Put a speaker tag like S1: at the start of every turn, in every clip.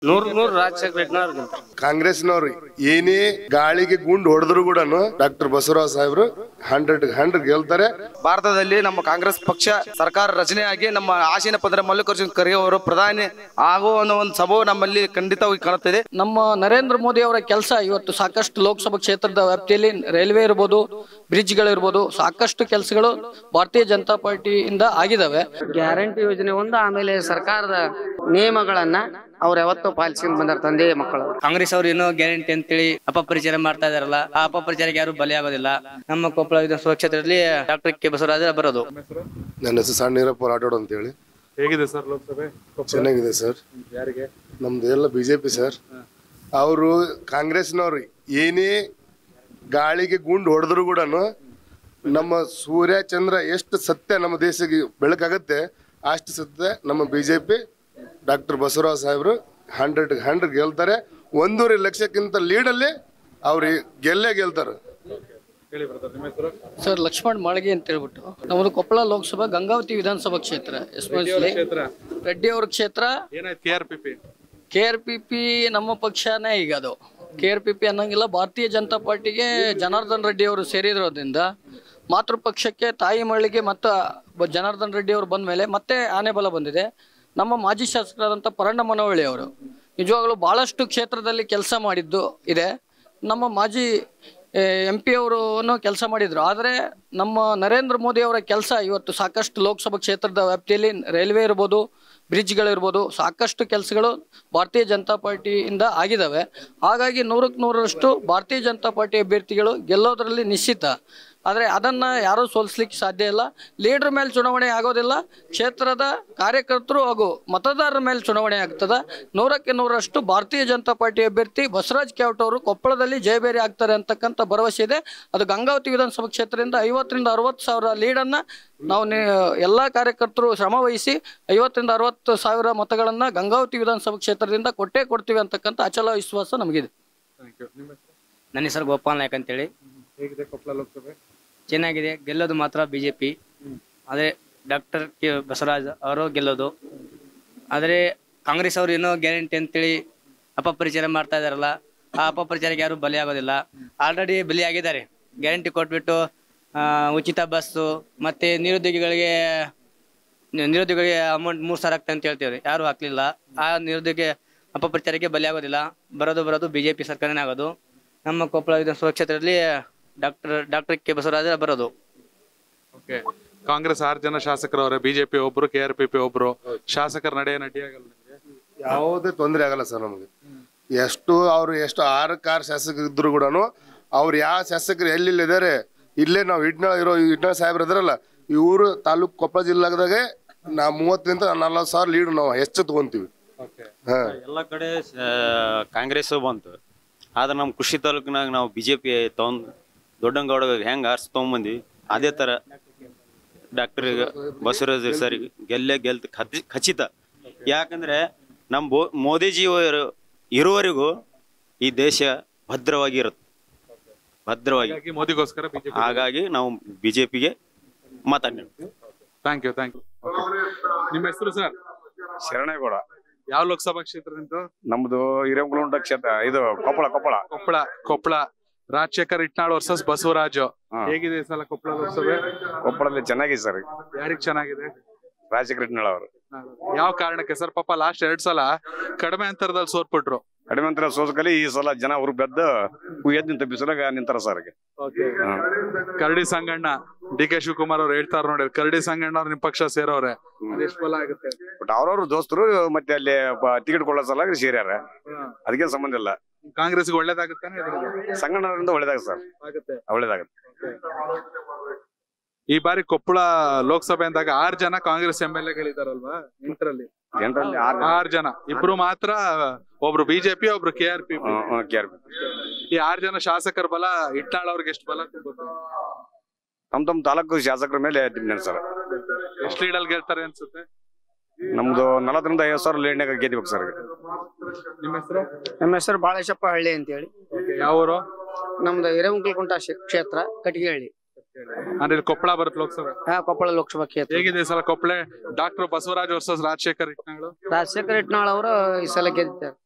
S1: ನೂರ್ ನೂರ್ ರಾಜಶೇಖರ ರೆಡ್ನವ್ರು ಗೆಲ್ತಾರೆ
S2: ಕಾಂಗ್ರೆಸ್ನವ್ರು ಏನೇ ಗಾಳಿಗೆ ಗುಂಡು ಹೊಡೆದ್ರು ಕೂಡ ಡಾಕ್ಟರ್ ಬಸವರಾಜ ಸಾಹೇಬ್ರು ಹಂಡ್ರೆಡ್ ಹಂಡ್ರೆಡ್ ಗೆಲ್ತಾರೆ
S3: ಭಾರತದಲ್ಲಿ ನಮ್ಮ ಕಾಂಗ್ರೆಸ್ ಪಕ್ಷ ಸರ್ಕಾರ ರಚನೆಯಾಗಿ ನಮ್ಮ ಆಶೀನ ಪದರ ಮಲ್ಲಿಕಾರ್ಜುನ್ ಖರ್ಗೆ ಅವರು ಪ್ರಧಾನಿ ಆಗುವ ಅನ್ನೋ ಒಂದು ಸಭು ನಮ್ಮಲ್ಲಿ ಖಂಡಿತವಾಗಿ ಕಾಣುತ್ತಿದೆ
S4: ನಮ್ಮ ನರೇಂದ್ರ ಮೋದಿ ಅವರ ಕೆಲಸ ಇವತ್ತು ಸಾಕಷ್ಟು ಲೋಕಸಭಾ ಕ್ಷೇತ್ರದ ವ್ಯಾಪ್ತಿಯಲ್ಲಿ ರೈಲ್ವೆ ಇರ್ಬೋದು ಬ್ರಿಡ್ಜ್ಗಳಿರ್ಬೋದು ಸಾಕಷ್ಟು ಕೆಲಸಗಳು ಭಾರತೀಯ ಜನತಾ ಪಾರ್ಟಿಯಿಂದ ಆಗಿದಾವೆ
S1: ಗ್ಯಾರಂಟಿ ಯೋಜನೆ ಒಂದು ಆಮೇಲೆ ಸರ್ಕಾರದ ನಿಯಮಗಳನ್ನ ಅವ್ರು ಯಾವತ್ತೂ ಪಾಲಿಸ್ಕೊಂಡ್ ಬಂದಾರ ತಂದೆ ಮಕ್ಕಳು
S5: ಕಾಂಗ್ರೆಸ್ ಅವರು ಏನೋ ಗ್ಯಾರಂಟಿ ಅಂತೇಳಿ ಅಪಪ್ರಚಾರ ಮಾಡ್ತಾ ಇದಾರಲ್ಲ ಆ ಅಪಪ್ರಚಾರಕ್ಕೆ ಯಾರು ಬಲಿಯಾಗೋದಿಲ್ಲ ನಮ್ಮ ಕೊಪ್ಪಳ ವಿಧಾನಸಭಾ ಕ್ಷೇತ್ರದಲ್ಲಿ ಡಾಕ್ಟರ್ ಕೆ ಬಸವರಾಜ ಬರೋದು
S2: ನನ್ನ ಹೆಸರು ಸಣ್ಣ ನೀರಪ್ಪ ರಾಠೋಡ್ ಅಂತೇಳಿ
S6: ಹೇಗಿದೆ ಸರ್ ಲೋಕಸಭೆ
S2: ಚೆನ್ನಾಗಿದೆ ಸರ್
S6: ಯಾರಿಗೆ
S2: ನಮ್ದು ಎಲ್ಲ ಬಿಜೆಪಿ ಸರ್ ಅವರು ಕಾಂಗ್ರೆಸ್ನವ್ರು ಏನೇ ಗಾಳಿಗೆ ಗುಂಡು ಹೊಡೆದ್ರು ಕೂಡ ನಮ್ಮ ಸೂರ್ಯ ಚಂದ್ರ ಎಷ್ಟು ಸತ್ಯ ನಮ್ಮ ದೇಶಕ್ಕೆ ಬೆಳಕಾಗತ್ತೆ ಅಷ್ಟು ಸತ್ಯ ನಮ್ಮ ಬಿಜೆಪಿ ಡಾಕ್ಟರ್ ಬಸವರಾಜ ಸಾಹೇಬ್ರು ಹಂಡ್ರೆಡ್ ಹಂಡ್ರೆಡ್ ಗೆಲ್ತಾರೆ ಒಂದೂವರೆ ಲಕ್ಷಕ್ಕಿಂತ ಲೀಡಲ್ಲಿ ಅವ್ರು ಗೆಲ್ಲೇ ಗೆಲ್ತಾರೆ
S6: ಹೇಳಿ ಬರ್ತಾರೆ ನಿಮ್ಮ ಹೆಸರು
S4: ಸರ್ ಲಕ್ಷ್ಮಣ್ ಮಾಳಿಗೆ ಅಂತ ಹೇಳ್ಬಿಟ್ಟು ನಮ್ಮದು ಕೊಪ್ಪಳ ಲೋಕಸಭಾ ಗಂಗಾವತಿ ವಿಧಾನಸಭಾ ಕ್ಷೇತ್ರ ಎಸ್ಪೆಷಲಿ
S6: ಕ್ಷೇತ್ರ
S4: ರೆಡ್ಡಿ ಅವ್ರ ಕ್ಷೇತ್ರ
S6: ಏನಾಯ್ತು K R P P
S4: K R P P ನಮ್ಮ ಪಕ್ಷನೇ ಈಗ ಅದು ಕೆ ಆರ್ ಪಿ ಪಿ ಅನ್ನಂಗಿಲ್ಲ ಭಾರತೀಯ ಜನತಾ ಪಾರ್ಟಿಗೆ ಜನಾರ್ದನ್ ರೆಡ್ಡಿ ಅವರು ಸೇರಿರೋದ್ರಿಂದ ಮಾತೃ ಪಕ್ಷಕ್ಕೆ ತಾಯಿ ಮಳಿಗೆ ಮತ್ತು ಬ- ಜನಾರ್ದನ್ ರೆಡ್ಡಿ ಅವರು ಬಂದ ಮೇಲೆ ಮತ್ತೆ ಆನೆ ಬಲ ಬಂದಿದೆ ನಮ್ಮ ಮಾಜಿ ಶಾಸಕರಾದಂಥ ಪರಣ್ಣ ಮನವಳ್ಳಿ ಅವರು ನಿಜವಾಗ್ಲೂ ಭಾಳಷ್ಟು ಕ್ಷೇತ್ರದಲ್ಲಿ ಕೆಲಸ ಮಾಡಿದ್ದು ಇದೆ ನಮ್ಮ ಮಾಜಿ ಎಂ ಪಿ ಅವರು ಕೆಲಸ ಮಾಡಿದ್ರು ಆದರೆ ನಮ್ಮ ನರೇಂದ್ರ ಮೋದಿ ಅವರ ಕೆಲಸ ಇವತ್ತು ಸಾಕಷ್ಟು ಲೋಕಸಭಾ ಕ್ಷೇತ್ರದ ವ್ಯಾಪ್ತಿಯಲ್ಲಿ ರೈಲ್ವೆ ಇರ್ಬೋದು ಬ್ರಿಡ್ಜ್ಗಳಿರ್ಬೋದು ಸಾಕಷ್ಟು ಕೆಲಸಗಳು ಭಾರತೀಯ ಜನತಾ ಪಾರ್ಟಿಯಿಂದ ಆಗಿದ್ದಾವೆ ಹಾಗಾಗಿ ನೂರಕ್ಕೆ ನೂರರಷ್ಟು ಭಾರತೀಯ ಜನತಾ ಪಾರ್ಟಿ ಅಭ್ಯರ್ಥಿಗಳು ಗೆಲ್ಲೋದ್ರಲ್ಲಿ ನಿಶ್ಚಿತ ಆದರೆ ಅದನ್ನು ಯಾರೂ ಸೋಲಿಸ್ಲಿಕ್ಕೆ ಸಾಧ್ಯ ಇಲ್ಲ ಲೀಡ್ರ್ ಮೇಲೆ ಚುನಾವಣೆ ಆಗೋದಿಲ್ಲ ಕ್ಷೇತ್ರದ ಕಾರ್ಯಕರ್ತರು ಹಾಗೂ ಮತದಾರರ ಮೇಲೆ ಚುನಾವಣೆ ಆಗ್ತದೆ ನೂರಕ್ಕೆ ನೂರಷ್ಟು ಭಾರತೀಯ ಜನತಾ ಪಾರ್ಟಿ ಅಭ್ಯರ್ಥಿ ಬಸವರಾಜ್ ಕ್ಯಾವಟ್ ಅವರು ಕೊಪ್ಪಳದಲ್ಲಿ ಜಯಬೇರಿ ಆಗ್ತಾರೆ ಅಂತಕ್ಕಂಥ ಭರವಸೆ ಇದೆ ಅದು ಗಂಗಾವತಿ ವಿಧಾನಸಭಾ ಕ್ಷೇತ್ರದಿಂದ ಐವತ್ತರಿಂದ ಅರವತ್ತು ಸಾವಿರ ಲೀಡನ್ನು ನಾವು ನಿ- ಎಲ್ಲ ಕಾರ್ಯಕರ್ತರು ಶ್ರಮ ವಹಿಸಿ ಐವತ್ತರಿಂದ ಅರವತ್ತು ಸಾವಿರ ಮತಗಳನ್ನು ಗಂಗಾವತಿ ವಿಧಾನಸಭಾ ಕ್ಷೇತ್ರದಿಂದ ಕೊಟ್ಟೇ ಕೊಡ್ತೀವಿ ಅಂತಕ್ಕಂಥ ಅಚಲ ವಿಶ್ವಾಸ ನಮಗಿದೆ
S6: ಥ್ಯಾಂಕ್ ಯು ನಿಮ್ಮ ಹೆಸರು
S5: ನನ್ನ ಹೆಸರು ಗೋಪಾಲ್ ನಾಯ್ಕ್ ಅಂತೇಳಿ
S6: ಹೇಗಿದೆ ಕೊಪ್ಪಳ ಲೋಕಸಭೆ
S5: ಚೆನ್ನಾಗಿದೆ ಗೆಲ್ಲೋದು ಮಾತ್ರ ಬಿಜೆಪಿ ಆದರೆ ಡಾಕ್ಟರ್ ಕೆ ಬಸವರಾಜ್ ಅವರು ಗೆಲ್ಲೋದು ಆದರೆ ಕಾಂಗ್ರೆಸ್ ಅವರು ಏನೋ ಗ್ಯಾರಂಟಿ ಅಂತೇಳಿ ಅಪಪ್ರಚಾರ ಮಾಡ್ತಾ ಇದಾರಲ್ಲ ಆ ಅಪಪ್ರಚಾರಕ್ಕೆ ಯಾರು ಬಲಿಯಾಗೋದಿಲ್ಲ ಆಲ್ರೆಡಿ ಬಲಿಯಾಗಿದ್ದಾರೆ ಗ್ಯಾರಂಟಿ ಕೊಟ್ಬಿಟ್ಟು ಆ, ಉಚಿತ ಬಸ್ಸು ಮತ್ತೆ ನಿರುದ್ಯೋಗಿಗಳಿಗೆ ನಿ- ನಿರುದ್ಯೋಗಿಗಳಿಗೆ ಅಮೌಂಟ್ ಮೂರು ಸಾವಿರ ಆಗ್ತದೆ ಅಂತ ಹೇಳ್ತೇವೆ ಯಾರು ಹಾಕ್ಲಿಲ್ಲ ಆ ನಿರುದ್ಯೋಗಿ ಅಪಪ್ರಚಾರಕ್ಕೆ ಬಲಿಯಾಗೋದಿಲ್ಲ ಬರೋದು ಬರೋದು ಬಿಜೆಪಿ ಸರ್ಕಾರನೇ ಆಗೋದು ನಮ್ಮ ಕೊಪ್ಪಳ ವಿಧಾನಸಭಾ ಕ್ಷೇತ್ರದಲ್ಲಿ ಡಾಕ್ಟರ್ ಡಾಕ್ಟರ್ ಕೆ ಬಸವರಾಜ ಬರೋದು
S6: ಓಕೆ ಕಾಂಗ್ರೆಸ್ ಆರು ಜನ ಶಾಸಕರವ್ರೆ ಬಿಜೆಪಿ ಒಬ್ರು ಕೆ ಆರ್ ಪಿ ಪಿ ಒಬ್ರು ಶಾಸಕರ ನಡೆ ನಟಿ ಆಗಲ್ಲ ನಿಮ್ಗೆ
S2: ಯಾವುದೇ ತೊಂದರೆ ಆಗಲ್ಲ ಸರ್ ನಮಗೆ ಎಷ್ಟು ಅವ್ರು ಎಷ್ಟು ಆರು ಕಾರ್ ಶಾಸಕರು ಇದ್ರು ಕೂಡ ಅವ್ರು ಯಾವ ಶಾಸಕರು ಎಲ್ಲೆಲ್ಲಿ ಇದಾರೆ ಇಲ್ಲೇ ನಾವು ಇಟ್ನಾಳ ಇರೋ ಇಟ್ನಾಳ ಸಾಹೇಬ್ರು ಇದಾರಲ್ಲ ಇವರು ತಾಲೂಕ್ ಕೊಪ್ಪಳ ಜಿಲ್ಲಾದಾಗೆ ನಾ ಮೂವತ್ತರಿಂದ ನಲ್ವತ್ತು ಸಾವಿರ ಲೀಡ್ ನಾವು ಹೆಚ್ಚು ತಗೊಂತೀವಿ
S6: ಓಕೆ
S2: ಹಾ
S7: ಎಲ್ಲ ಕಡೆ ಕಾಂಗ್ರೆಸ್ ಬಂತು ಆದ್ರೆ ನಮ್ಮ ಕೃಷಿ ತಾಲೂಕಿನಾಗ ನಾವು ಬಿ ಜೆ ಪಿ ತಗೊಂಡ್ ದೊಡ್ಡಂಗೌಡ ಹೆಂಗೆ ಆರ್ಸ್ ತೊಗೊಂಬಂದ್ವಿ ಅದೇ ಥರ ಡಾಕ್ಟರ್ ಬಸವರಾಜ್ ಸರ್ ಗೆಲ್ಲೇ ಗೆಲ್ತ ಖಚಿ ಖಚಿತ ಯಾಕಂದ್ರೆ ನಮ್ಮ ಬೋ ಮೋದಿಜಿಯವರು ಇರುವವರೆಗೂ ಈ ದೇಶ ಭದ್ರವಾಗಿ ಇರುತ್ತೆ ಭದ್ರವಾಗಿ
S6: ಹಾಗಾಗಿ ಮೋದಿಗೋಸ್ಕರ ಬಿಜೆಪಿ
S7: ಹಾಗಾಗಿ ನಾವು ಬಿ ಜೆ ಪಿಗೆ ಮಾತಾಡಿ
S6: ಥ್ಯಾಂಕ್ ಯು ಥ್ಯಾಂಕ್ ಯು ನಿಮ್ಮ ಹೆಸರು ಸರ್
S8: ಶರಣೇಗೌಡ
S6: ಯಾವ ಲೋಕಸಭಾ ಕ್ಷೇತ್ರದಿಂದ
S8: ನಮ್ದು ಹಿರೇಗುಂಟ ಕ್ಷೇತ್ರ ಇದು ಕೊಪ್ಪಳ ಕೊಪ್ಪಳ
S6: ಕೊಪ್ಪಳ ಕೊಪ್ಪಳ ರಾಜಶೇಖರ್ ಇಟ್ನಾಳ್ ವರ್ಸಸ್ ಬಸವರಾಜು
S8: ಹಾ.
S6: ಹೇಗಿದೆ ಈ ಸಲ ಕೊಪ್ಪಳ ಲೋಕಸಭೆ
S8: ಕೊಪ್ಪಳದಲ್ಲಿ ಚೆನ್ನಾಗಿದೆ ಸರ್
S6: ಯಾರಿಗ್ ಚೆನ್ನಾಗಿದೆ
S8: ರಾಜಶೇಖರ ಇಟ್ನಾಳ್ ಅವರು
S6: ಯಾವ ಕಾರಣಕ್ಕೆ ಸರ್ ಪಾಪ ಲಾಸ್ಟ್ ಎರಡ್ ಸಲ ಕಡಿಮೆ ಅಂತರದಲ್ಲಿ ಸೋತ್ಬಿಟ್ರು
S8: ಕಡಿಮೆ ಅಂತರ ಸೋಸಕಲಿ ಈ ಸಲ ಜನ ಅವ್ರು ಬೆದ್ದ ಎದ್ದು ನಿಂತ ಬಿಸಿಲಾಗ ನಿಂತಾರ sir
S6: Karadi Sanganna D K Shivakumar ಅವ್ರು ಹೇಳ್ತಾರ ನೋಡಿ ಕರಡಿ ಸಂಗಣ್ಣ ಅವ್ರು ನಿಮ್ ಪಕ್ಷ ಸೇರವ್ರೆ ಅದೆಷ್ಟು ಬಲ ಆಗುತ್ತೆ
S8: ಬಟ್ ಅವ್ರವ್ರ ದೋಸ್ತರು ಮತ್ತೆ ಅಲ್ಲಿ ಟಿಕೆಟ್ ಕೊಳ್ಳೋ ಸಲ ಸೇರ್ಯಾರ ಅದಕ್ಕೆ ಸಂಬಂಧ ಇಲ್ಲ
S6: ಕಾಂಗ್ರೆಸ್ಗೆ ಒಳ್ಳೇದಾಗುತ್ತಾನೆ
S8: ಸಂಗಣ್ಣವರಿಂದ ಒಳ್ಳೇದಾಗ ಸರ್
S6: ಆಗುತ್ತೆ
S8: ಒಳ್ಳೇದಾಗತ್ತೆ
S6: ಈ ಬಾರಿ ಕೊಪ್ಪಳ ಲೋಕಸಭೆ ಅಂದಾಗ ಆರ್ ಜನ ಕಾಂಗ್ರೆಸ್ ಎಂ ಎಲ್ ಎಗಳಿದಾರಲ್ವಾ ಎಂಟರಲ್ಲಿ
S8: ಜನರಲ್ಲಿ ಆರ್
S6: ಆರ್ ಜನ ಇಬ್ರು ಮಾತ್ರ ಒಬ್ರು ಬಿಜೆಪಿ ಒಬ್ರು K R P
S8: K R
S6: ಈ ಆರ್ ಜನ ಶಾಸಕರ ಬಲ ಇಟ್ನಾಳ್ ಅವ್ರಿಗೆ ಎಷ್ಟು ಬಲ ತುಂಬುತ್ತೆ
S8: ತಮ್ ತಮ್ ತಾಲೂಕು ಶಾಸಕರ ಮೇಲೆ ಡಿಪೆಂಡ್ ಸರ್
S6: ಎಷ್ಟು ಲೀಡಲ್ ಗೆಲ್ತಾರೆ ಅನ್ಸುತ್ತೆ
S8: ನಮ್ದು ನಲವತ್ತರಿಂದ ಐವತ್ತು ಸಾವಿರ ಲೀಡ್ನಾಗ ಗೆದ್ಬೇಕು ಸರ್
S6: ನಿಮ್ಮ ಹೆಸರು
S1: ನಮ್ಮ ಹೆಸರು ಬಾಳೇಶಪ್ಪ ಹಳ್ಳಿ ಅಂತೇಳಿ
S6: ಯಾವೂರು
S1: ನಮ್ದು ಹಿರೇಮಂಗಲಕುಂಟ ಕ್ಷೇತ್ರ ಕಟ್ಟಿಗೆಹಳ್ಳಿ
S6: ಅಂದ್ರೆ ಇಲ್ಲಿ ಕೊಪ್ಪಳ ಬರುತ್ತೆ ಲೋಕಸಭೆ
S1: ಹಾ ಕೊಪ್ಪಳ ಲೋಕಸಭಾ ಕ್ಷೇತ್ರ
S6: ಹೇಗಿದೆ ಈ ಸಲ ಕೊಪ್ಪಳ ಡಾಕ್ಟರ್ ಬಸವರಾಜ್ ವರ್ಸಸ್ ರಾಜಶೇಖರ್ ಇಟ್ನಾಳು
S1: ರಾಜಶೇಖರ್ ಇಟ್ನಾಳ್ ಅವರು ಈ ಸಲ ಗೆದ್ದಿದ್ದಾರೆ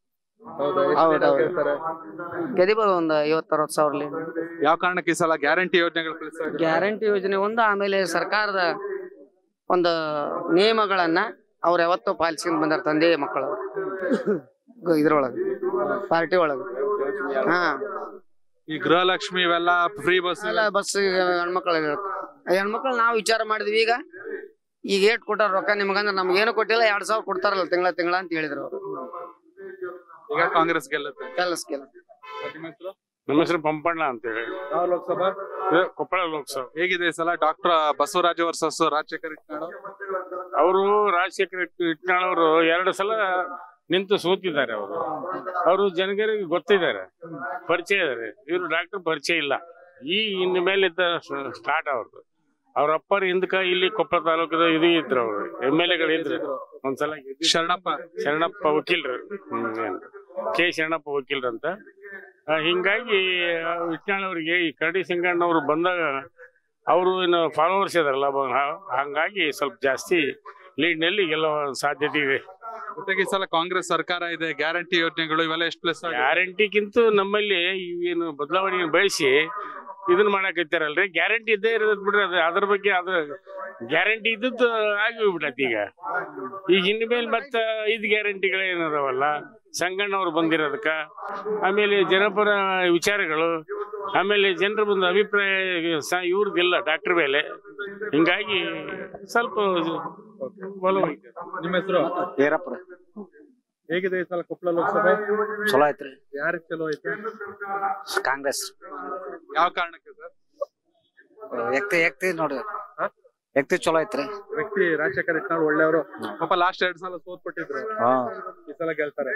S1: ಹೌದೌದು ಗೆದಿಬೋದು ಒಂದು ಐವತ್ತು ಅರವತ್ತು ಸಾವಿರ
S6: ಯಾವ ಕಾರಣಕ್ಕೆ ಈ ಸಲ ಗ್ಯಾರಂಟಿ ಯೋಜನೆಗಳು ಪ್ಲಸ್ ಆಗುತ್ತೆ
S1: ಗ್ಯಾರಂಟಿ ಯೋಜನೆ ಒಂದು ಆಮೇಲೆ ಸರ್ಕಾರದ ಒಂದು ನಿಯಮಗಳನ್ನ ಅವ್ರು ಯಾವತ್ತೂ ಪಾಲಿಸ್ಕೊಂಡ್ ಬಂದಾರ ತಂದೆ ಮಕ್ಕಳು ಗ- ಇದ್ರೊಳಗ ಪಾರ್ಟಿ ಒಳಗ ಹಾ
S6: ಈ ಗೃಹಲಕ್ಷ್ಮಿ ಇವೆಲ್ಲ ಫ್ರೀ ಬಸ್
S1: ಎಲ್ಲ ಬಸ್ ಹೆಣ್ಮಕ್ಳಿಗೆ ಹೆಣ್ಮಕ್ಳು ನಾವು ವಿಚಾರ ಮಾಡಿದ್ವಿ ಈಗ ಈಗ ಏಟ್ ಕೊಟ್ಟಾರ ರೊಕ್ಕ ನಿಮ್ಗಂದ್ರೆ ನಮ್ಗೆ ಏನು ಕೊಟ್ಟಿಲ್ಲ ಎರಡ್ ಸಾವಿರ ಕೊಡ್ತಾರಲ್ಲ ತಿಂಗಳ ತಿಂಗಳ ಅಂತ ಹೇಳಿದ್ರು ಅವ್ರು
S6: ಈಗ ಕಾಂಗ್ರೆಸ್ ಗೆಲ್ಲುತ್ತೆ
S1: ಕೆಲಸ ಕೆಲ
S6: ನಿಮ್ಮ ಹೆಸರು
S8: ನಮ್ಮ ಹೆಸರು ಪಂಪಣ್ಣ ಅಂತೇಳಿ
S6: ಯಾವ ಲೋಕಸಭಾ
S8: ಇದು ಕೊಪ್ಪಳ ಲೋಕಸಭಾ
S6: ಹೇಗಿದೆ ಈ ಸಲ ಡಾಕ್ಟರ್ ಬಸವರಾಜ ವರ್ಸಸ್ ರಾಜಶೇಖರ್ ಇಟ್ನಾಳು
S8: ಅವರು ರಾಜಶೇಖರ ಇಟ್ನಾಳ್ ಅವರು ಎರಡು ಸಲ ನಿಂತು ಸೋತಿದ್ದಾರೆ ಅವರು ಅವರು ಜನಗರಿಗೆ ಗೊತ್ತಿದ್ದಾರೆ ಪರಿಚಯ ಇದ್ದಾರೆ ಇವರು ಡಾಕ್ಟರ್ ಪರಿಚಯ ಇಲ್ಲ ಈ ಇನ್ನು ಮೇಲಿದ್ದ ಸ್ಟಾರ್ಟ್ ಅವ್ರದ್ದು ಅವ್ರ ಅಪ್ಪರ ಹಿಂದಕ ಇಲ್ಲಿ ಕೊಪ್ಪಳ ತಾಲೂಕದ ಇದು ಇದ್ರು ಅವರು ಎಮ್ ಎಲ್ ಎಗಳು ಇದ್ರು ಒಂದ್ಸಲ ಗೆದ್ದಿದ್ರು.
S6: ಶರಣಪ್ಪ
S8: ಶರಣಪ್ಪ ವಕೀಲರು ಕೆ ಶರಣಪ್ಪ ವಕೀಲರು ಅಂತ ಆ, ಹಿಂಗಾಗಿ ವಿಜ್ಞಾನ ಅವರಿಗೆ ಈ ಕರಡಿ ಸಿಂಗಣ್ಣವರು ಬಂದಾಗ ಅವರು ಇನ್ನು ಫಾಲೋವರ್ಸ್ ಇದಾರಲ್ಲ ಬ- ಹಾ- ಹಂಗಾಗಿ ಸ್ವಲ್ಪ ಜಾಸ್ತಿ ಲೀಡ್ನಲ್ಲಿ ಗೆಲ್ಲುವ ಸಾಧ್ಯತೆ ಇದೆ
S6: ಜೊತೆಗೆ ಈ ಸಲ ಕಾಂಗ್ರೆಸ್ ಸರ್ಕಾರ ಇದೆ ಗ್ಯಾರಂಟಿ ಯೋಜನೆಗಳು ಇವೆಲ್ಲ ಎಷ್ಟು ಪ್ಲಸ್
S8: ಗ್ಯಾರಂಟಿಗಿಂತ ನಮ್ಮಲ್ಲಿ ಇವೇನು ಬದಲಾವಣೆ ಬಯಸಿ ಇದನ್ನ ಮಾಡಕತ್ತಾರಲ್ರಿ ಗ್ಯಾರಂಟಿ ಇದ್ದೇ ಇರೋದ್ ಬಿಡ್ರಿ ಅದು ಅದ್ರ ಬಗ್ಗೆ ಅದ್ರ ಗ್ಯಾರಂಟಿ ಇದ್ದದ್ದು ಆಗಿ ಹೋಗ್ಬಿಟ್ಟೈತಿ ಈಗ ಈಗ ಇನ್ನು ಮೇಲೆ ಮತ್ತ ಐದು ಗ್ಯಾರಂಟಿಗಳು ಏನದಾವಲ್ಲ ಸಂಗಣ್ಣವ್ರು ಬಂದಿರೋದಕ್ಕ ಆಮೇಲೆ ಜನಪರ ವಿಚಾರಗಳು ಆಮೇಲೆ ಜನರ ಒಂದು ಅಭಿಪ್ರಾಯ ಸ ಇವ್ರದ್ದಿಲ್ಲ ಡಾಕ್ಟರ್ ಮೇಲೆ ಹಿಂಗಾಗಿ ಸ್ವಲ್ಪ ಒಲವು ಐತೆ.
S6: ನಿಮ್ಮ ಹೆಸರು
S9: ಏರಪ್ಪ
S6: ಹೇಗಿದೆ ಈ ಸಲ ಕೊಪ್ಪಳ ಲೋಕಸಭೆ
S9: ಚಲೋ ಐತ್ರಿ
S6: ಯಾರಿಗೆ ಚಲೋ ಐತೆ
S9: ಕಾಂಗ್ರೆಸ್
S6: ಯಾವ ಕಾರಣಕ್ಕೆ ಸರ್
S9: ವ್ಯಕ್ತಿ ವ್ಯಕ್ತಿ ನೋಡ್ರಿ ವ್ಯಕ್ತಿ ಚಲೋ ಐತ್ರಿ
S6: ವ್ಯಕ್ತಿ ರಾಜಶೇಖರ್ ಇಟ್ನಾಳ್ ಒಳ್ಳೆಯವರು ಪಾಪ ಲಾಸ್ಟ್ ಎರಡ್ ಸಲ ಸೋತ್ಬಿಟ್ಟಿದ್ರು
S9: ಹಾ
S6: ಈ ಸಲ ಗೆಲ್ತಾರೆ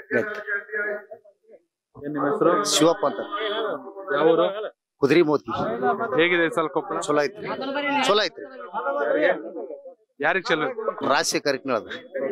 S6: ಏನ್ ನಿಮ್ಮ ಹೆಸರು
S9: ಶಿವಪ್ಪ ಅಂತ
S6: ಯಾವ ಊರು
S9: ಕುದುರೆ ಮೋತಿ
S6: ಹೇಗಿದೆ ಈ ಸಲ ಕೊಪ್ಪಳ
S9: ಚಲೋ ಐತ್ರಿ ಚಲೋ ಐತ್ರಿ
S6: ಯಾರಿಗೆ ಚಲೋ
S9: ರಾಜಶೇಖರ್ ಇಟ್ನಾಳ್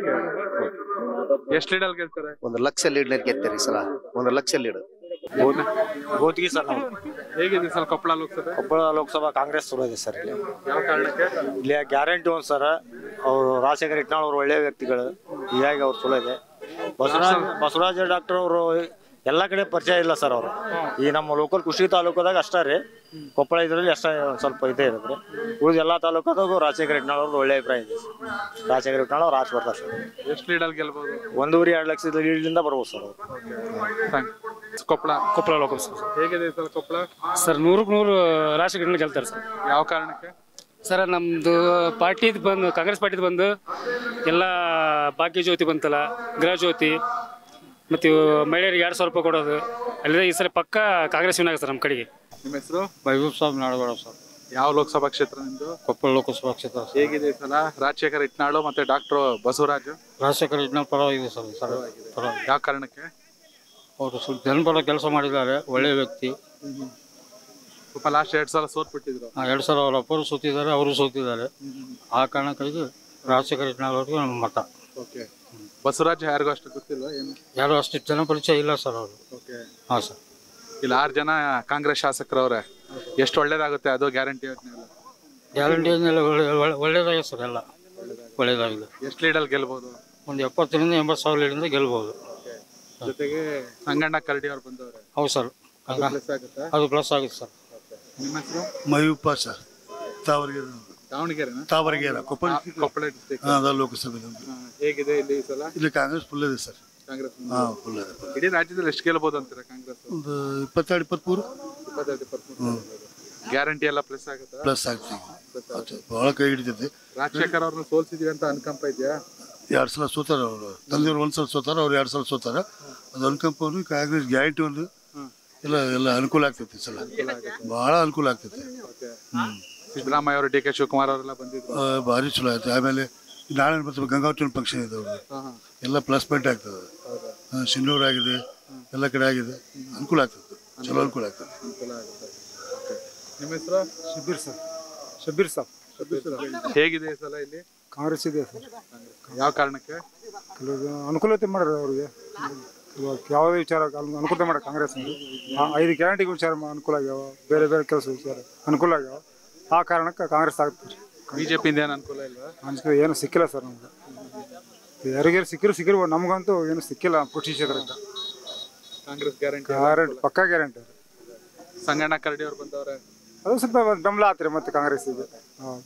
S6: ಎಷ್ಟ್ ಲೀಡಲ್ ಗೆಲ್ತಾರೆ
S9: ಒಂದು ಲಕ್ಷ ಲೀಡ್ ಗೆದ್ದಿರಿ ಈ ಸಲ ಒಂದು ಲಕ್ಷ ಲೀಡ್
S10: ಗೋತಿಗೆ ಸರ್ ನಾವು
S6: ಹೇಗಿದೆ ಈ ಸಲ ಕೊಪ್ಪಳ ಲೋಕಸಭೆ
S10: ಕೊಪ್ಪಳ ಲೋಕಸಭಾ ಕಾಂಗ್ರೆಸ್ ಶುರು ಇದೆ ಸರ್ ಇಲ್ಲಿ
S6: ಯಾವ ಕಾರಣಕ್ಕೆ
S10: ಇಲ್ಲಿ ಗ್ಯಾರಂಟಿ ಒಂದು ಸರ್ ಅವರು ರಾಜಶೇಖರ್ ಇಟ್ನಾಳ್ ಅವರು ಒಳ್ಳೆಯ ವ್ಯಕ್ತಿಗಳು ಹೀಗಾಗಿ ಅವ್ರು ಚಲೋ ಇದೆ ಬಸವರಾಜ ಬಸವರಾಜ ಡಾಕ್ಟರ್ ಅವರು ಎಲ್ಲ ಕಡೆ ಪರಿಚಯ ಇಲ್ಲ ಸರ್ ಅವರು ಈ ನಮ್ಮ ಲೋಕಲ್ ಕೃಷಿ ತಾಲೂಕದಾಗ ಅಷ್ಟೇ ರೀ ಕೊಪ್ಪಳ ಇದರಲ್ಲಿ ಅಷ್ಟೇ ಒಂದ್ ಸ್ವಲ್ಪ ಇದೇ ಇರುತ್ತೆ ಉಳಿದ ಎಲ್ಲ ತಾಲೂಕದಾಗೂ ರಾಜಶೇಖರ್ ಇಟ್ನಾಳ್ ಅವ್ರದ್ದು ಒಳ್ಳೆ ಅಭಿಪ್ರಾಯ ಇದೆ ರಾಜಶೇಖರ್ ಇಟ್ನಾಳ್ ಅವ್ರು ಆಚೆ ಬರ್ತಾರೆ ಸರ್
S6: ಎಷ್ಟ್ ಲೀಡಲ್ ಗೆಲ್ಬಹುದು
S10: ಒಂದೂವರೆ ಎರಡು ಲಕ್ಷದ ಲೀಡ್ಲಿಂದ ಬರ್ಬೋದು ಸರ್ ಅವರು
S6: Thanks. ಕೊಪ್ಪಳ
S11: ಕೊಪ್ಪಳ ಲೋಕಸಭಾ
S6: ಹೇಗಿದೆ ಈ ಸಲ ಕೊಪ್ಪಳ
S11: ಸರ್ ನೂರಕ್ಕೆ ನೂರು ರಾಷ್ಟ್ರಗಳನ್ನ ಗೆಲ್ತಾರೆ ಸರ್
S6: ಯಾವ ಕಾರಣಕ್ಕೆ
S11: ಸರ್ ನಮ್ದು ಪಾರ್ಟಿದ್ ಬಂದು ಕಾಂಗ್ರೆಸ್ ಪಾರ್ಟಿದ್ ಬಂದು ಎಲ್ಲ ಭಾಗ್ಯ ಜ್ಯೋತಿ ಬಂತಲ್ಲ ಗೃಹ ಜ್ಯೋತಿ ಮತ್ತು ಮಹಿಳೆಯರಿಗೆ ಎರಡು ಸಾವಿರ ರೂಪಾಯಿ ಕೊಡೋದು ಅಲ್ಲದೆ ಈ ಸಲ ಪಕ್ಕ ಕಾಂಗ್ರೆಸ್ ವಿನ್ ಆಗುತ್ತೆ ಸರ್ ನಮ್ಮ ಕಡೆಗೆ
S6: ನಿಮ್ಮ ಹೆಸರು
S12: ಮೈಬೂಬ್ ಸಾಬ್ ನಾಡಗೌಡ ಸರ್
S6: ಯಾವ ಲೋಕಸಭಾ ಕ್ಷೇತ್ರ ನಿಮ್ದು
S12: ಕೊಪ್ಪಳ ಲೋಕಸಭಾ ಕ್ಷೇತ್ರ ಸರ್.
S6: ಹೇಗಿದೆ ಈ ಸಲ ರಾಜಶೇಖರ್ ಇಟ್ನಾಳು ಮತ್ತೆ ಡಾಕ್ಟರ್ ಬಸವರಾಜ್
S12: ರಾಜಶೇಖರ್ ಇದ್ನ ಪರವಾಗಿದೆ ಸರ್ ಈ ಸಲ ಪರವಾಗಿದೆ
S6: ಯಾವ ಕಾರಣಕ್ಕೆ
S12: ಅವರು ಸ್ವಲ್ಪ ಜನಪರ ಕೆಲಸ ಮಾಡಿದ್ದಾರೆ ಒಳ್ಳೆಯ ವ್ಯಕ್ತಿ
S6: ಸ್ವಲ್ಪ ಲಾಸ್ಟ್ ಎರಡ್ ಸಲ ಸೋತ್ಬಿಟ್ಟಿದ್ರು
S12: ಆ, ಎರಡು ಸಲ ಅವ್ರ ಅಪ್ಪರು ಸೋತಿದ್ದಾರೆ ಅವರು ಸೋತಿದ್ದಾರೆ ಆ ಕಾರಣಕ್ಕಾಗಿ ರಾಜಶೇಖರ್ ಇಟ್ನಾಳ್ ಅವ್ರಿಗೆ ನಮ್ಮ ಮತ
S6: ಓಕೆ ಬಸವರಾಜ್ ಯಾರಿಗೂ ಅಷ್ಟು ಗೊತ್ತಿಲ್ಲ ಏನು
S12: ಯಾರು ಅಷ್ಟು ಜನ ಪರಿಚಯ ಇಲ್ಲ ಸರ್ ಅವರು
S6: ಓಕೆ
S12: ಹಾಂ ಸರ್
S6: ಇಲ್ಲಿ ಆರು ಜನ ಕಾಂಗ್ರೆಸ್ ಶಾಸಕರವ್ರೆ ಎಷ್ಟು ಒಳ್ಳೇದಾಗುತ್ತೆ ಅದು ಗ್ಯಾರಂಟಿ ಯೋಜನೆ ಎಲ್ಲ
S12: ಗ್ಯಾರಂಟಿ ಏನಿಲ್ಲ ಒಳ್ಳೆ ಒಳ್ಳೆ- ಒಳ್ಳೆಯದಾಗಿದೆ ಸರ್ ಎಲ್ಲ ಒಳ್ಳೆಯದಾಗಿದೆ
S6: ಎಷ್ಟು ಲೀಡಲ್ ಗೆಲ್ಬಹುದು
S12: ಒಂದು ಎಪ್ಪತ್ತರಿಂದ ಎಂಬತ್ತು ಸಾವಿರ ಲೀಡಿಂದ ಗೆಲ್ಬೋದು
S6: ಜೊತೆಗೆ ಸಂಗಣ್ಣ ಕರಡಿ ಅವ್ರು ಬಂದವ್ರೆ
S12: ಹೌದು ಸರ್
S6: ಅದು ಪ್ಲಸ್ ಆಗುತ್ತಾ
S12: ಅದು ಪ್ಲಸ್ ಆಗುತ್ತೆ ಸರ್
S6: ನಿಮ್ಮ ಹೆಸರು
S13: ಮಯೂಪ ಸರ್ ತಾವರೆಗೆ
S6: ದಾವಣಗೆರೆನಾ
S13: ತಾವರೆಗೆರೆ ಕೊಪ್ಪಳ
S6: ಆ, ಕೊಪ್ಪಳ ಡಿಸ್ಟ್ರಿಕ್ಟ್
S13: ಹಾ, ಅದ ಲೋಕಸಭೆ ನಮ್ದು.
S6: ಹೇಗಿದೆ ಇಲ್ಲಿ ಈ ಸಲ
S13: ಇಲ್ಲಿ ಕಾಂಗ್ರೆಸ್ ಫುಲ್ ಇದೆ ಸರ್
S6: ಕಾಂಗ್ರೆಸ್
S13: ಹಾ ಫುಲ್ ಇದೆ
S6: ಇಡೀ ರಾಜ್ಯದಲ್ಲಿ ಎಷ್ಟು ಗೆಲ್ಬಹುದು ಅಂತೀರಾ ಕಾಂಗ್ರೆಸ್
S13: ಒಂದು ಇಪ್ಪತ್ತೆರಡು ಇಪ್ಪತ್ಮೂರು
S6: ಇಪ್ಪತ್ತೈದು ಇಪ್ಪತ್ಮೂರು ಗ್ಯಾರಂಟಿ ಎಲ್ಲ ಪ್ಲಸ್ ಆಗುತ್ತಾ
S13: ಪ್ಲಸ್ ಆಗ್ತೀವಿ ಬಹಳ ಕೈ ಹಿಡಿತೈತಿ
S6: ರಾಜಶೇಖರ್ ಅವ್ರನ್ನ ಸೋಲ್ಸಿದೀವಿ ಅಂತ ಅನುಕಂಪ ಇದೆಯಾ
S13: ಎರಡು ಸಲ ಸೋತಾರ ಅವರು ತಂದೆಯವ್ರು ಒಂದು ಸಲ ಸೋತಾರ ಅವ್ರು ಎರಡು ಸಲ ಸೋತಾರ ಅದು ಅನುಕಂಪವನ್ನು ಕಾಂಗ್ರೆಸ್ ಗ್ಯಾರಂಟಿ ಒಂದು ಎಲ್ಲ ಎಲ್ಲ ಅನುಕೂಲ ಆಗ್ತೈತಿ ಈ ಸಲ ಬಹಳ ಅನುಕೂಲ ಆಗ್ತೈತಿ ಹ್ಮ್
S6: ಸಿದ್ದರಾಮಯ್ಯ ಅವರು ಡಿ ಕೆ ಶಿವಕುಮಾರ್ ಅವರೆಲ್ಲ ಬಂದಿದ್ರು
S13: ಆ, ಭಾರಿ ಚಲೋ ಆಯ್ತು ಆಮೇಲೆ ನಾಳೆ ಮತ್ತೆ ಗಂಗಾವತಿ ಫಂಕ್ಷನ್ ಇದೆ ಅವ್ರದ್ದು
S6: ಹಾ, ಹಾ.
S13: ಎಲ್ಲ ಪ್ಲಸ್ ಪಾಯಿಂಟ್ ಆಗ್ತದೆ ಹಾ, ಸಿನ್ನೂರು ಆಗಿದೆ ಎಲ್ಲ ಕಡೆ ಆಗಿದೆ ಅನುಕೂಲ ಆಗ್ತದೆ ಚಲೋ ಅನುಕೂಲ ಆಗ್ತದೆ
S6: ಅನುಕೂಲ ಆಗುತ್ತೆ Okay. ನಿಮ್ಮ ಹೆಸರು
S14: ಶಬೀರ್ ಸರ್ ಶಬೀರ್ ಸಾಬ್
S6: ಹೇಗಿದೆ ಈ ಸಲ ಇಲ್ಲಿ
S14: ಕಾಂಗ್ರೆಸ್ ಇದೆ ಸರ್
S6: ಯಾವ ಕಾರಣಕ್ಕೆ
S14: ಕೆಲವು ಅನುಕೂಲತೆ ಮಾಡ್ರಿ ಅವ್ರಿಗೆ ಇವಾಗ ಯಾವುದೇ ವಿಚಾರ ಅನು- ಅನುಕೂಲತೆ ಮಾಡ ಕಾಂಗ್ರೆಸ್ ಐದು ಗ್ಯಾರಂಟಿ ವಿಚಾರ ಮಾ- ಅನುಕೂಲ ಆಗ್ಯಾವ ಬೇರೆ ಬೇರೆ ಕೆಲಸ ವಿಚಾರ ಅನುಕೂಲ ಆಗ್ಯಾವ ಆ ಕಾರಣಕ್ಕೆ ಕಾಂಗ್ರೆಸ್ ಆಗುತ್ತೆ
S6: ಬಿಜೆಪಿಯಿಂದ ಏನು ಅನುಕೂಲ ಇಲ್ವಾ
S14: ಅನ್ಸ್ಕೆ ಏನು ಸಿಕ್ಕಿಲ್ಲ ಸರ್ ನಮ್ಗೆ ಯಾರಿಗಾರು ಸಿಕ್ಕಿರು ಸಿಕ್ಕಿರ್ಬೋದು ನಮಗಂತೂ ಏನು ಸಿಕ್ಕಿಲ್ಲ ಪುಷ್ಟಿ ಕ್ಷೇತ್ರಕ್ಕೆ
S6: ಕಾಂಗ್ರೆಸ್ ಗ್ಯಾರಂಟಿ
S14: ಗ್ಯಾರಂಟಿ ಪಕ್ಕಾ ಗ್ಯಾರಂಟಿ
S6: ಸಂಗಣ್ಣ ಕರಡಿ ಅವ್ರು ಬಂದವ್ರೆ
S14: ಅದು ಸ್ವಲ್ಪ ಬೆಂಬಲ ಆತ್ರಿ ಮತ್ತೆ ಕಾಂಗ್ರೆಸ್ ಇದೆ ಹೌದು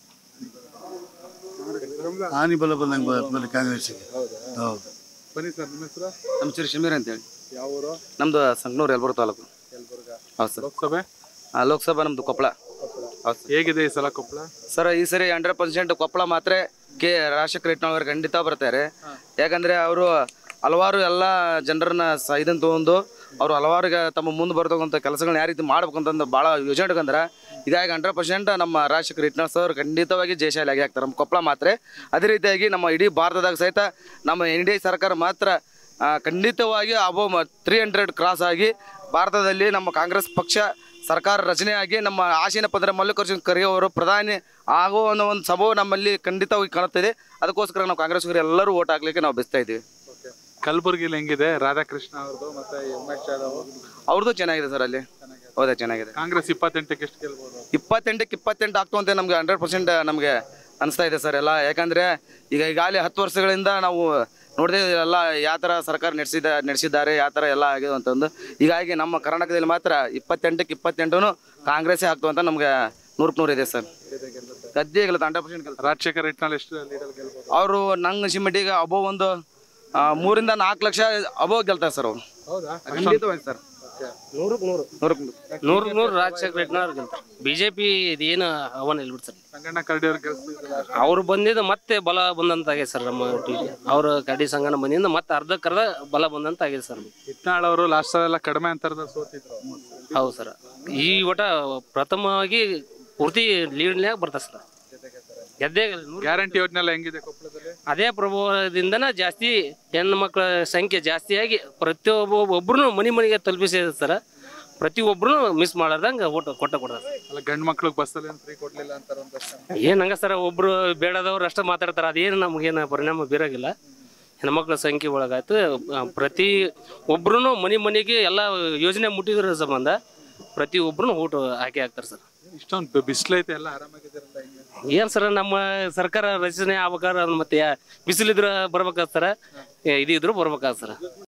S13: ಹಾನಿ ಬಲ ಬಂದಂಗೆ ಬರ್ತದೆ ಕಾಂಗ್ರೆಸ್ಸಿಗೆ ಹೌದು
S6: ಬನ್ನಿ ಸರ್ ನಿಮ್ಮ ಹೆಸರು
S3: ನಮ್ಮ ಹೆಸರು ಶಮೀರ್ ಅಂತೇಳಿ
S6: ಯಾವ ಊರು
S3: ನಮ್ದು ಸಂಗನೂರು ಯಲಬುರ್ಗ ತಾಲೂಕು
S6: ಯಲಬುರ್ಗ
S3: ಹೌದು ಸರ್
S6: ಲೋಕಸಭೆ
S3: ಆ, ಲೋಕಸಭಾ ನಮ್ದು ಕೊಪ್ಪಳ ಹೌದು ಸರ್
S6: ಹೇಗಿದೆ ಈ ಸಲ ಕೊಪ್ಪಳ
S3: ಸರ್ ಈ ಸರಿ ಹಂಡ್ರೆಡ್ ಪರ್ಸೆಂಟ್ ಕೊಪ್ಪಳ ಮಾತ್ರ ಕೆ ರಾಜಶೇಖರ ಇಟ್ನಾಳ್ ಅವ್ರು ಖಂಡಿತ ಬರ್ತಾರೆ ಯಾಕಂದ್ರೆ ಅವರು ಹಲವಾರು ಎಲ್ಲ ಜನರನ್ನ ಸ ಇದನ್ನ ತಗೊಂಡು ಅವ್ರು ಹಲವಾರಿಗೆ ತಮ್ಮ ಮುಂದೆ ಬರ್ತಕ್ಕಂಥ ಕೆಲಸಗಳನ್ನ ಯಾವ ರೀತಿ ಮಾಡ್ಬೇಕು ಅಂತಂದು ಭಾಳ ಯೋಜನೆ ಇಟ್ಕೊಂಡ್ರೆ ಇದಾಗಿ ಹಂಡ್ರೆಡ್ ಪರ್ಸೆಂಟ್ ನಮ್ಮ ರಾಜಶೇಖರ ಇಟ್ನಾಳ್ ಸರ್ ಖಂಡಿತವಾಗಿ ಜಯಶಾಲಿ ಆಗಿ ಆಗ್ತಾರೆ ನಮ್ಮ ಕೊಪ್ಪಳ ಮಾತ್ರ ಅದೇ ರೀತಿಯಾಗಿ ನಮ್ಮ ಇಡೀ ಭಾರತದಾಗ ಸಹಿತ ನಮ್ಮ ಎನ್ ಡಿ ಎ ಸರ್ಕಾರ ಮಾತ್ರ ಆ, ಖಂಡಿತವಾಗಿ ಅಬೋ ತ್ರೀ ಹಂಡ್ರೆಡ್ ಕ್ರಾಸ್ ಆಗಿ ಭಾರತದಲ್ಲಿ ನಮ್ಮ ಕಾಂಗ್ರೆಸ್ ಪಕ್ಷ ಸರ್ಕಾರ ರಚನೆ ಆಗಿ ನಮ್ಮ ಆಶೀನ ಪದರ ಮಲ್ಲಿಕಾರ್ಜುನ್ ಖರ್ಗೆ ಅವರು ಪ್ರಧಾನಿ ಆಗೋ ಅನ್ನೋ ಒಂದು ಸಭೆ ನಮ್ಮಲ್ಲಿ ಖಂಡಿತವಾಗಿ ಕಾಣುತ್ತಿದೆ ಅದಕ್ಕೋಸ್ಕರ ನಾವು ಕಾಂಗ್ರೆಸ್ಗರು ಎಲ್ಲರೂ ಓಟ್ ಹಾಕ್ಲಿಕ್ಕೆ ನಾವು ಬೆಸ್ತಾ ಇದ್ದೀವಿ
S6: ಕಲಬುರಗಿಲಿ ಹೆಂಗಿದೆ ರಾಧಾಕೃಷ್ಣ ಅವ್ರದ್ದು ಮತ್ತೆ ಉಮೇಶ್ ಯಾದವ್
S3: ಅವ್ರದ್ದು ಚೆನ್ನಾಗಿದೆ ಸರ್ ಅಲ್ಲಿ ಹೌದಾ ಚೆನ್ನಾಗಿದೆ
S6: ಕಾಂಗ್ರೆಸ್ ಇಪ್ಪತ್ತೆಂಟಕ್ಕೆ ಎಷ್ಟು ಗೆಲ್ಬೋದು
S3: ಇಪ್ಪತ್ತೆಂಟಕ್ಕೆ ಇಪ್ಪತ್ತೆಂಟು ಆಗ್ತು ಅಂತ ನಮ್ಗೆ ಹಂಡ್ರೆಡ್ ಪರ್ಸೆಂಟ್ ನಮಗೆ ಅನಿಸ್ತಾ ಇದೆ ಸರ್ ಎಲ್ಲ ಯಾಕಂದ್ರೆ ಈಗ ಈಗಾಗಲೇ ಹತ್ತು ವರ್ಷಗಳಿಂದ ನಾವು ನೋಡಿದೆ ಎಲ್ಲ ಯಾವ ಥರ ಸರ್ಕಾರ ನಡೆಸಿದ ನಡೆಸಿದ್ದಾರೆ ಯಾವ ಥರ ಎಲ್ಲ ಆಗಿದೆ ಅಂತಂದು ಹೀಗಾಗಿ ನಮ್ಮ ಕರ್ನಾಟಕದಲ್ಲಿ ಮಾತ್ರ ಇಪ್ಪತ್ತೆಂಟಕ್ಕೆ ಇಪ್ಪತ್ತೆಂಟು ಕಾಂಗ್ರೆಸ್ಸೇ ಆಗ್ತು ಅಂತ ನಮ್ಗೆ ನೂರಕ್ಕೆ ನೂರು ಇದೆ ಸರ್ ಗದ್ದೆ ಗೆಲ್ಲುತ್ತೆ ಹಂಡ್ರೆಡ್ ಪರ್ಸೆಂಟ್ ಗೆಲ್ತಾರೆ
S6: ರಾಜಶೇಖರ್ ಇಟ್ನಾಳ್ ಎಷ್ಟು ಲೀಡರ್ ಗೆಲ್ಬೋದು
S3: ಅವರು ನಂಗೆ ಸಿಮೆಂಟಿಗೆ ಅಬೋ ಒಂದು ಆ, ಮೂರಿಂದ ನಾಲ್ಕು ಲಕ್ಷ ಅಬೋ ಗೆಲ್ತಾರೆ ಸರ್ ಅವರು
S6: ಹೌದಾ
S3: ಖಂಡಿತವಾಗಿ ಸರ್
S5: ನೂರಕ್ಕೆ ನೂರು
S3: ನೂರಕ್ಕೆ ನೂರು
S5: ನೂರಕ್ಕೆ ನೂರು ರಾಜಶೇಖರ ರೆಡ್ನವ್ರು ಗೆಲ್ತಾರೆ ಬಿಜೆಪಿ ಇದೇನು ಅವನ್ ಇಲ್ಬಿಟ್ಟು ಸರ್
S6: ಸಂಗಣ್ಣ ಕರಡಿ ಅವ್ರು ಗೆಲ್ಸಿದ್ರು
S5: ಅವ್ರು ಬಂದಿದ್ದು ಮತ್ತೆ ಬಲ ಬಂದಂತಾಗಿದೆ ಸರ್ ನಮ್ಮ ಒಟ್ಟಿಗೆ ಅವ್ರ ಕಡಿ ಸಂಘನ ಬಂದಿಂದ ಮತ್ತೆ ಅರ್ಧಕ್ಕರ್ಧ ಬಲ ಬಂದಂತಾಗಿದೆ ಸರ್
S6: ಇಟ್ನಾಳ್ ಅವರು ಲಾಸ್ಟ್ ಸಲ ಎಲ್ಲ ಕಡಿಮೆ ಅಂತರದ ಸೋತಿದ್ರು
S5: ಹೌದು ಸರ್ ಈ ಒಟ ಪ್ರಥಮವಾಗಿ ಪೂರ್ತಿ ಲೀಡ್ನ್ಯಾಗ ಬರ್ತಾರೆ ಸರ್ ಗೆದ್ದೆ
S6: ಗ್ಯಾರಂಟಿ ಯೋಜನೆ ಎಲ್ಲ ಹೆಂಗಿದೆ ಕೊಪ್ಪಳದಲ್ಲಿ
S5: ಅದೇ ಪ್ರಭಾವದಿಂದನ ಜಾಸ್ತಿ ಹೆಣ್ಣು ಮಕ್ಕಳ ಸಂಖ್ಯೆ ಜಾಸ್ತಿಯಾಗಿ ಪ್ರತಿಯೊಬ್ಬ ಒಬ್ರು ಮನೆ ಮನೆಗೆ ತಲುಪಿಸಿದೆ ಸರ್ ಪ್ರತಿಯೊಬ್ರು ಮಿಸ್ ಮಾಡಾರ್ದಂಗೆ ಓಟ್ ಕೊಟ್ಟ ಕೊಡ್ತಾರೆ
S6: ಅಲ್ಲ ಗಂಡ್ ಮಕ್ಳಿಗೆ ಬಸ್ಸಲ್ಲಿ ಫ್ರೀ ಕೊಡ್ಲಿಲ್ಲ ಅಂತಾರ ಒಂದಷ್ಟು
S5: ಏನ್ ಹಂಗ ಸರ್ ಒಬ್ರು ಬೇಡದವ್ರು ಅಷ್ಟೇ ಮಾತಾಡ್ತಾರೆ ಅದೇನು ನಮಗೇನು ಪರಿಣಾಮ ಬೀರಾಗಿಲ್ಲ ಹೆಣ್ಮಕ್ಳ ಸಂಖ್ಯೆ ಒಳಗಾಯ್ತು ಆ, ಪ್ರತಿ ಒಬ್ರು ಮನೆ ಮನೆಗೆ ಎಲ್ಲ ಯೋಜನೆ ಮುಟ್ಟಿದ್ರ ಸಂಬಂಧ ಪ್ರತಿ ಒಬ್ರು ಊಟ ಹಾಕಿ ಹಾಕ್ತಾರೆ ಸರ್
S6: ಇಷ್ಟೊಂದು ಬಿಸಿಲೈತೆ ಎಲ್ಲ ಆರಾಮಾಗಿದ್ದೀರಲ್ಲ ಹಿಂಗೆ
S5: ಏನ್ ಸರ್ ನಮ್ಮ ಸರ್ಕಾರ ರಚನೆ ಆಗ್ಬೇಕಾರ ಮತ್ತೆ ಯಾ- ಬಿಸಿಲಿದ್ರ ಬರ್ಬೇಕಾದ್ ಸರ್ ಇದು ಇದ್ರು ಬರ್ಬೇಕಾದ್ ಸರ್